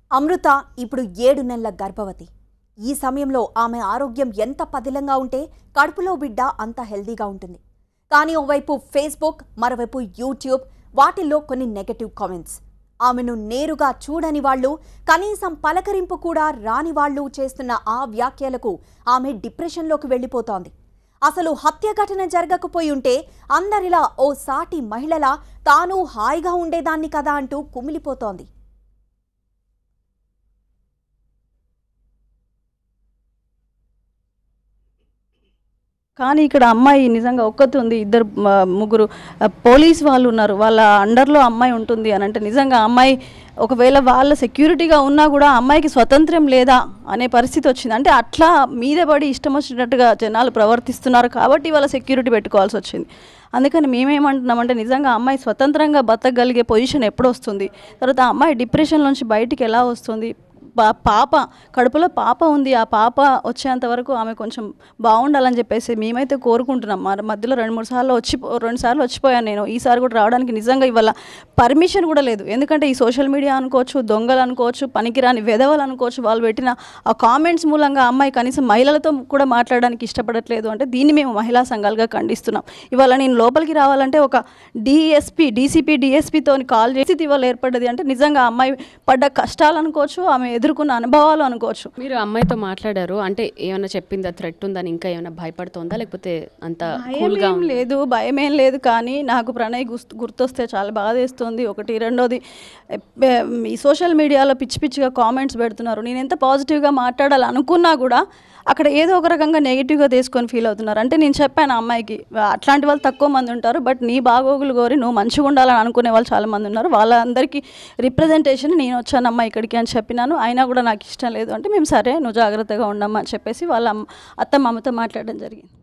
అమృత ఇప్పుడు ఏడు నెలల గర్భవతి ఈ సమయంలో ఆమె ఆరోగ్యం ఎంత పదిలంగా ఉంటే కడుపులో బిడ్డ అంత హెల్దీగా ఉంటుంది కానీ ఓవైపు ఫేస్బుక్ మరోవైపు యూట్యూబ్ వాటిల్లో కొన్ని నెగటివ్ కామెంట్స్ ఆమెను నేరుగా చూడని వాళ్ళు కనీసం పలకరింపు కూడా రాని వాళ్ళు చేస్తున్న ఆ వ్యాఖ్యలకు ఆమె డిప్రెషన్లోకి వెళ్ళిపోతోంది అసలు హత్య ఘటన జరగకపోయి ఉంటే అందరిలా ఓ సాటి మహిళలా తాను హాయిగా ఉండేదాన్ని కదా అంటూ కుమిలిపోతోంది కానీ ఇక్కడ అమ్మాయి నిజంగా ఒక్కతి ఉంది ఇద్దరు మ, ముగ్గురు ఆ, పోలీస్ వాళ్ళు ఉన్నారు వాళ్ళ అండర్లో అమ్మాయి ఉంటుంది అని అంటే నిజంగా అమ్మాయి ఒకవేళ వాళ్ళ సెక్యూరిటీగా ఉన్నా కూడా అమ్మాయికి స్వతంత్రం లేదా అనే పరిస్థితి వచ్చింది అంటే అట్లా మీద పడి ఇష్టం వచ్చినట్టుగా జనాలు ప్రవర్తిస్తున్నారు కాబట్టి వాళ్ళ సెక్యూరిటీ పెట్టుకోవాల్సి వచ్చింది అందుకని మేమేమంటున్నామంటే నిజంగా అమ్మాయి స్వతంత్రంగా బతకగలిగే పొజిషన్ ఎప్పుడు వస్తుంది తర్వాత ఆ అమ్మాయి డిప్రెషన్ నుంచి బయటికి ఎలా వస్తుంది పా- పాప కడుపులో పాప ఉంది ఆ పాప వచ్చేంత వరకు ఆమె కొంచెం బాగుండాలని చెప్పేసి మేమైతే కోరుకుంటున్నాం మరి మధ్యలో రెండు మూడు సార్లు వచ్చి రెండు సార్లు వచ్చిపోయాను నేను ఈసారి కూడా రావడానికి నిజంగా ఇవాళ పర్మిషన్ కూడా లేదు ఎందుకంటే ఈ సోషల్ మీడియా అనుకోవచ్చు దొంగలు అనుకోవచ్చు పనికిరాని వెధవలు అనుకోవచ్చు వాళ్ళు పెట్టిన ఆ కామెంట్స్ మూలంగా అమ్మాయి కనీసం మహిళలతో కూడా మాట్లాడడానికి ఇష్టపడట్లేదు అంటే దీన్ని మేము మహిళా సంఘాలుగా ఖండిస్తున్నాం ఇవాళ నేను లోపలికి రావాలంటే ఒక డిఎస్పి డీసీపీ డిఎస్పితో కాల్ చేసి ఇవాళ ఏర్పడ్డది అంటే నిజంగా ఆ అమ్మాయి పడ్డ కష్టాలు అనుకోవచ్చు ఆమె ఎదుర్కొన్న అనుభవాలు అనుకోవచ్చు మీరు అమ్మాయితో మాట్లాడారు అంటే ఏమైనా చెప్పిందా థ్రెట్ ఉందని ఇంకా ఏమైనా భయపడుతోందా లేకపోతే అంత కూల్గా భయం లేదు భయం ఏం లేదు కానీ నాకు ప్రణయ్ గుర్తు గుర్తొస్తే చాలా బాధేస్తుంది ఒకటి రెండోది ఎ- ఈ సోషల్ మీడియాలో పిచ్చి పిచ్చిగా కామెంట్స్ పెడుతున్నారు నేను ఎంత పాజిటివ్గా మాట్లాడాలి అనుకున్నా కూడా అక్కడ ఏదో ఒక రకంగా నెగిటివ్గా తీసుకొని ఫీల్ అవుతున్నారు అంటే నేను చెప్పాను ఆ అమ్మాయికి అట్లాంటి వాళ్ళు తక్కువ మంది ఉంటారు బట్ నీ బాగోగులు కోరి నువ్వు మంచిగా ఉండాలని అనుకునే వాళ్ళు చాలా మంది ఉన్నారు వాళ్ళందరికీ రిప్రజెంటేషన్ నేను వచ్చానమ్మా ఇక్కడికి అని చెప్పినాను అయినా కూడా నాకు ఇష్టం లేదు అంటే మేము సరే నువ్వు జాగ్రత్తగా ఉండమ్మా అని చెప్పేసి వాళ్ళ అమ్మ- అత్తమ్మ అమ్మతో మాట్లాడడం జరిగింది